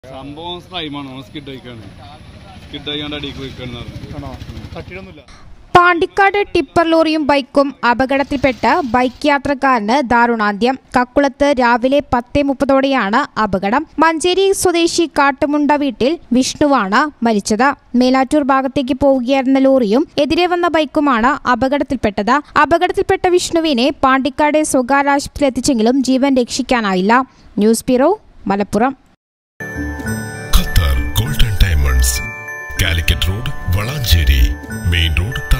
സംഭവം സ്ലൈമാണ് skid ആയിക്കാണ് skid ആയിക്കാണ്ട് അടിക്ക് പോയിക്കാണ് ആണോ തട്ടിയിട്ടൊന്നുമില്ല പാണ്ടിക്കാട് ടിപ്പർ ലോറിയും ബൈക്കും അപകടത്തിൽപ്പെട്ട് ബൈക്ക് യാത്രക്കാരന് ദാരുണാന്ത്യം കക്കുളത്ത് രാവിലെ പത്തേ മുപ്പതോടെയാണ് അപകടം മഞ്ചേരി സ്വദേശി കാട്ടുമുണ്ട വീട്ടിൽ വിഷ്ണുവാണ് മരിച്ചത് മേലാറ്റൂർ ഭാഗത്തേക്ക് പോവുകയായിരുന്ന ലോറിയും എതിരെ വന്ന ബൈക്കുമാണ് അപകടത്തിൽപ്പെട്ടത് അപകടത്തിൽപ്പെട്ട വിഷ്ണുവിനെ പാണ്ടിക്കാട് സ്വകാര്യ ആശുപത്രിയിൽ എത്തിച്ചെങ്കിലും ജീവൻ രക്ഷിക്കാനായില്ല news bureau Malappuram Qatar golden diamonds Calicut road Valanchery main road